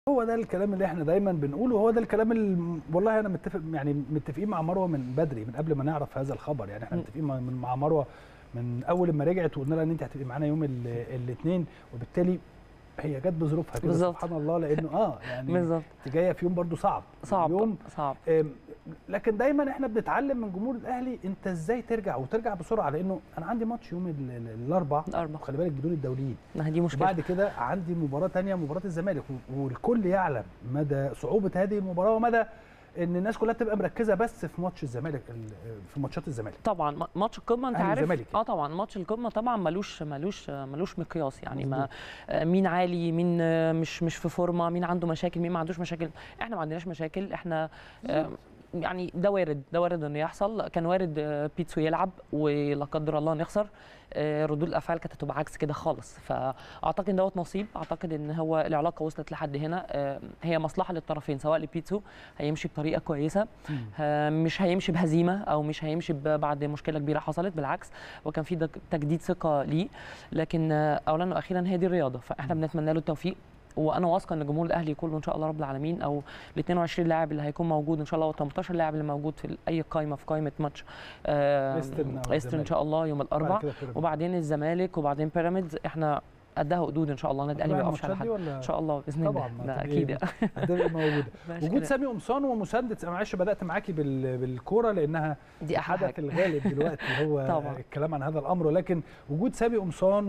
هو ده الكلام اللي احنا دايما بنقوله هو ده الكلام اللي والله انا متفق يعني متفقين مع مروه من بدري من قبل ما نعرف هذا الخبر يعني احنا م. متفقين مع- مع مروه من اول ما رجعت وقلنا لها ان انت هتبقي معانا يوم الاثنين وبالتالي هي جت بظروفها كده بالظبط. سبحان الله لانه اه يعني بالظبط انت جايه في يوم برضو صعب صعب يوم صعب أم، لكن دايما احنا بنتعلم من جمهور الاهلي انت ازاي ترجع وترجع بسرعه لانه انا عندي ماتش يوم ال- ال- الاربع الاربع خلي بالك بدون الدوليين ما دي مشكله وبعد كده عندي مباراه تانية مباراه الزمالك و- والكل يعلم مدى صعوبه هذه المباراه ومدى ان الناس كلها تبقى مركزه بس في ماتش الزمالك ال- في ماتشات الزمالك طبعا ما- ماتش القمه انت أهلي عارف وزمالك اه طبعا ماتش القمه طبعا ملوش ملوش ملوش مقياس يعني ما مظبوط. آه، مين عالي مين آه، مش مش في فورمه مين عنده مشاكل مين ما عندوش مشاكل احنا ما عندناش مشاكل احنا آه، يعني ده وارد ده وارد انه يحصل كان وارد آه، بيتسو يلعب ولا قدر الله نخسر آه، ردود الافعال كانت هتبقى عكس كده خالص فاعتقد ان دوت نصيب اعتقد ان هو العلاقه وصلت لحد هنا آه، هي مصلحه للطرفين سواء لبيتسو هيمشي بطريقه كويسه آه، مش هيمشي بهزيمه او مش هيمشي ب- بعد مشكله كبيره حصلت بالعكس وكان في دك- تجديد ثقه ليه لكن آه، اولا واخيرا هي دي الرياضه فاحنا بنتمنى له التوفيق وانا واثقه ان جمهور الاهلي كله ان شاء الله رب العالمين او ال 22 لاعب اللي هيكون موجود ان شاء الله و 18 لاعب اللي موجود في اي قائمه في قائمه ماتش آه، إيسترن أو ايسترن ان شاء الله يوم الاربعاء بعد كده بيراميدز. وبعدين الزمالك وبعدين بيراميدز احنا قدها قدود ان شاء الله النادي الاهلي ما هتراعي يقفش على الماتشات حد دي ولا ان شاء الله باذن طبعاً، الله ما ده طبيعي. اكيد هتبقى موجوده ماشي وجود كده. سامي قمصان ومسانده انا معلش بدات معاكي بال- بالكوره لانها دي احلى الحدث حاجه الغالب دلوقتي هو طبعاً. الكلام عن هذا الامر ولكن وجود سامي قمصان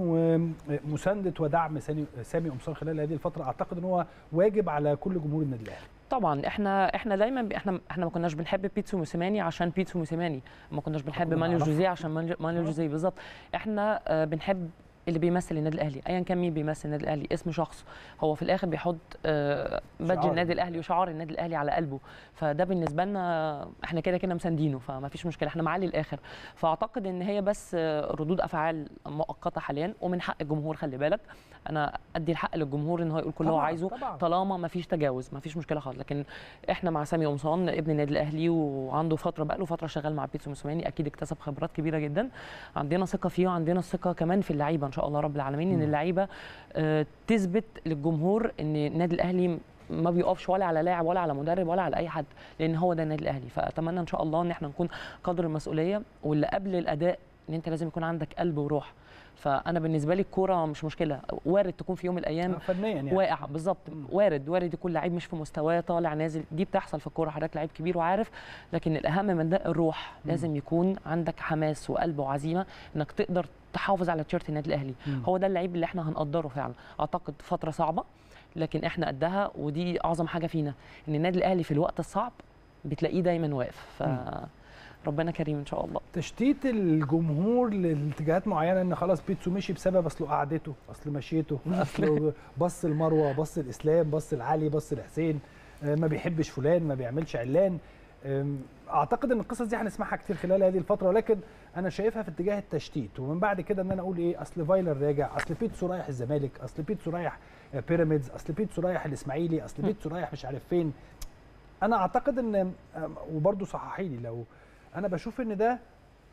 ومسانده ودعم سامي سامي قمصان خلال هذه الفتره اعتقد ان هو واجب على كل جمهور النادي الاهلي طبعا احنا احنا دايما ب- احنا احنا ما كناش بنحب بيتسو موسيماني عشان بيتسو موسيماني ما كناش بنحب كنا مانويل نعرفه. جوزيه عشان مانويل- مانويل آه. جوزيه بالظبط احنا آه، بنحب اللي بيمثل النادي الاهلي ايا كان مين بيمثل النادي الاهلي اسم شخص هو في الاخر بيحط آه، بادج شعار. النادي الاهلي وشعار النادي الاهلي على قلبه فده بالنسبه لنا احنا كده كده مساندينه فما فيش مشكله احنا معاه للاخر فاعتقد ان هي بس آه، ردود افعال مؤقته حاليا ومن حق الجمهور خلي بالك انا ادي الحق للجمهور ان هو يقول كل اللي هو طبعاً، عايزه طبعاً. طالما ما فيش تجاوز ما فيش مشكله خالص لكن احنا مع سامي قمصان ابن النادي الاهلي وعنده فتره بقى له فتره شغال مع بيتسو موسيماني اكيد اكتسب خبرات كبيره جدا عندنا ثقه فيه وعندنا الثقه كمان في اللعيبه ان شاء الله رب العالمين ان مم. اللعيبه آه، تثبت للجمهور ان النادي الاهلي ما بيقفش ولا على لاعب ولا على مدرب ولا على اي حد لان هو ده النادي الاهلي فاتمنى ان شاء الله ان احنا نكون قدر المسؤوليه واللي قبل الاداء ان انت لازم يكون عندك قلب وروح فانا بالنسبه لي الكوره مش مشكله وارد تكون في يوم من الايام آه، فنيا يعني واقع بالظبط مم. وارد وارد يكون لعيب مش في مستواه طالع نازل دي بتحصل في الكوره حضرتك لعيب كبير وعارف لكن الاهم من ده الروح مم. لازم يكون عندك حماس وقلب وعزيمه انك تقدر تحافظ على تيشيرت النادي الاهلي مم. هو ده اللعيب اللي احنا هنقدره فعلا اعتقد فتره صعبه لكن احنا قدها ودي اعظم حاجه فينا ان النادي الاهلي في الوقت الصعب بتلاقيه دايما واقف ف ربنا كريم ان شاء الله تشتيت الجمهور لاتجاهات معينه ان خلاص بيتسو مشي بسبب اصله قعدته اصل مشيته اصله بص لمروه بص لاسلام بص لعلي بص لحسين آه، ما بيحبش فلان ما بيعملش علان آم، اعتقد ان القصص دي هنسمعها كتير خلال هذه الفتره ولكن انا شايفها في اتجاه التشتيت ومن بعد كده ان انا اقول ايه اصل فايلر راجع اصل بيتسو رايح الزمالك اصل بيتسو رايح آه، بيراميدز اصل بيتسو رايح الاسماعيلي اصل م. بيتسو رايح مش عارف فين انا اعتقد ان آم، وبرضه صححي لي لو انا بشوف ان ده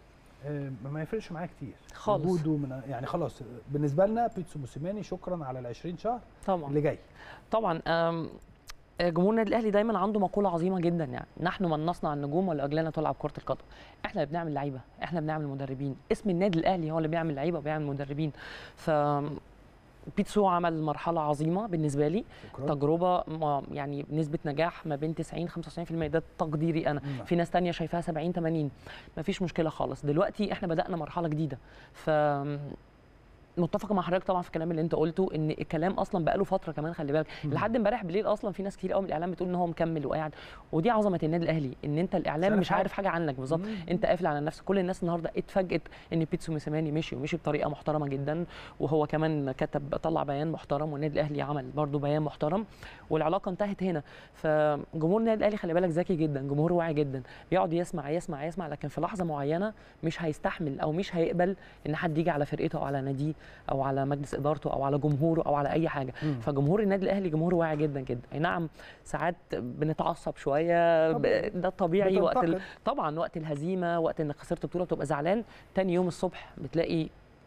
آه، ما يفرقش معايا كتير خالص. وجوده من يعني خلاص بالنسبه لنا بيتسو موسيماني شكرا على ال 20 شهر طبعا اللي جاي طبعا أم، جمهور النادي الاهلي دايما عنده مقوله عظيمه جدا يعني نحن من نصنع النجوم ولاجلنا تلعب كره القدم احنا اللي بنعمل لعيبه احنا اللي بنعمل مدربين اسم النادي الاهلي هو اللي بيعمل لعيبه وبيعمل مدربين ف بيتسو عمل مرحله عظيمه بالنسبه لي شكرا تجربه ما- يعني نسبه نجاح ما بين 90 95% ده تقديري انا نعم. في ناس تانية شايفاها 70 80 مفيش مشكله خالص دلوقتي احنا بدانا مرحله جديده ف متفقه مع حضرتك طبعا في الكلام اللي انت قلته ان الكلام اصلا بقاله فتره كمان خلي بالك مم. لحد امبارح بالليل اصلا في ناس كتير قوي من الاعلام بتقول ان هو مكمل وقاعد ودي عظمه النادي الاهلي ان انت الاعلام عارف مش حاجة. عارف حاجه عنك بالظبط مم. انت قافل على نفسك كل الناس النهارده اتفاجئت ان بيتسو موسيماني مشي ومشي بطريقه محترمه جدا وهو كمان كتب طلع بيان محترم والنادي الاهلي عمل برضه بيان محترم والعلاقه انتهت هنا فجمهور النادي الاهلي خلي بالك ذكي جدا جمهور واعي جدا بيقعد يسمع يسمع يسمع لكن في لحظه معينه مش هيستحمل او مش هيقبل ان حد يجي على فرقته او على ناديه او على مجلس ادارته او على جمهوره او على اي حاجه مم. فجمهور النادي الاهلي جمهور واعي جدا جدا اي نعم ساعات بنتعصب شويه ب- طبيعي. ده الطبيعي وقت ال... بتنتقد. طبعا وقت الهزيمه وقت انك خسرت بطوله بتبقى زعلان تاني يوم الصبح بتلاقي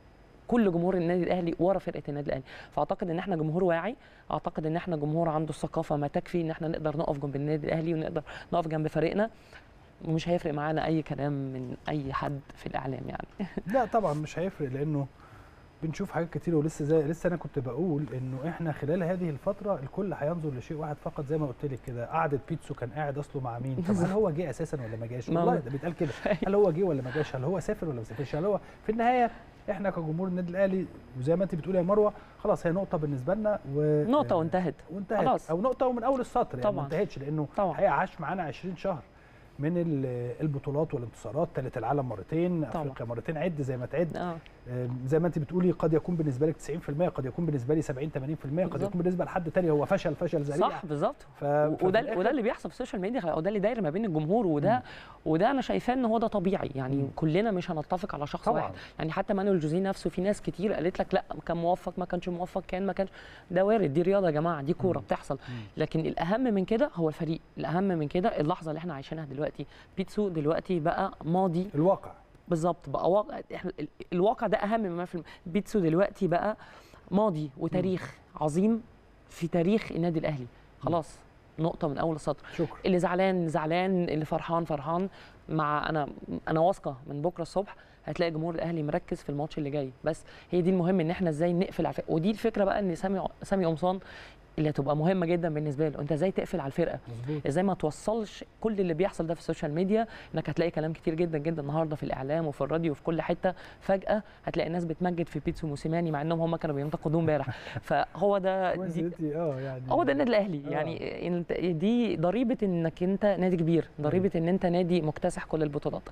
كل جمهور النادي الاهلي ورا فرقه النادي الاهلي فاعتقد ان احنا جمهور واعي اعتقد ان احنا جمهور عنده الثقافه ما تكفي ان احنا نقدر نقف جنب النادي الاهلي ونقدر نقف جنب فريقنا ومش هيفرق معانا اي كلام من اي حد في الاعلام يعني لا طبعا مش هيفرق لانه بنشوف حاجات كتير ولسه زي لسه انا كنت بقول انه احنا خلال هذه الفتره الكل هينظر لشيء واحد فقط زي ما قلت لك كده قعده بيتسو كان قاعد اصله مع مين طب هل هو جه اساسا ولا ما جاش ما هو- والله ده بيتقال كده هل هو جه ولا ما جاش هل هو سافر ولا ما سافرش هل هو في النهايه احنا كجمهور النادي الاهلي وزي ما انت بتقولي يا مروه خلاص هي نقطه بالنسبه لنا و نقطه وانتهت وانتهت خلاص. او نقطه ومن اول السطر يعني طبعاً. ما انتهتش لانه طبعاً. الحقيقه عاش معانا 20 شهر من ال- البطولات والانتصارات ثالث العالم مرتين طبعاً. افريقيا مرتين عد زي ما تعد اه آم، زي ما انت بتقولي قد يكون بالنسبه لك 90% قد يكون بالنسبه لي 70 80% قد بالظبط. يكون بالنسبه لحد تاني هو فشل فشل ذريع صح بالظبط ف... وده ففي الآخر- وده اللي بيحصل في السوشيال ميديا وده اللي داير ما بين الجمهور وده وده انا شايفاه ان هو ده طبيعي يعني مم. كلنا مش هنتفق على شخص طبعاً. واحد يعني حتى مانويل جوزيه نفسه في ناس كتير قالت لك لا كان موفق ما كانش موفق كان ما كانش ده وارد دي رياضه يا جماعه دي كوره مم. بتحصل مم. لكن الاهم من كده هو الفريق الاهم من كده اللحظه اللي احنا عايشينها دلوقتي بيتسو دلوقتي بقى ماضي الواقع بالظبط بقى واقع احنا ال- الواقع ده اهم مما في الم- بيتسو دلوقتي بقى ماضي وتاريخ عظيم في تاريخ النادي الاهلي خلاص نقطه من اول السطر شكرا اللي زعلان زعلان اللي فرحان فرحان مع انا انا واثقه من بكره الصبح هتلاقي جمهور الاهلي مركز في الماتش اللي جاي بس هي دي المهم ان احنا ازاي نقفل على الفرقه ودي الفكره بقى ان سامي سامي قمصان اللي هتبقى مهمه جدا بالنسبه له انت ازاي تقفل على الفرقه مظبوط ازاي ما توصلش كل اللي بيحصل ده في السوشيال ميديا انك هتلاقي كلام كتير جدا جدا النهارده في الاعلام وفي الراديو وفي كل حته فجاه هتلاقي الناس بتمجد في بيتسو موسيماني مع انهم هم كانوا بينتقدوه امبارح فهو ده كويس دي انت اه يعني هو ده النادي الاهلي آه. يعني انت دي ضريبه انك انت نادي كبير ضريبه ان انت نادي مكتسح كل البطولات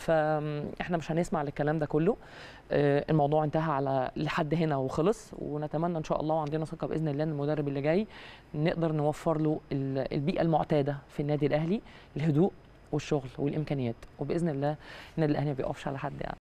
فاحنا مش هنسمع للكلام ده كله آه، الموضوع انتهى على لحد هنا وخلص ونتمنى ان شاء الله وعندنا ثقه باذن الله ان المدرب اللي جاي نقدر نوفر له ال- البيئه المعتاده في النادي الاهلي الهدوء والشغل والامكانيات وباذن الله النادي الاهلي ما بيقفش على حد يعني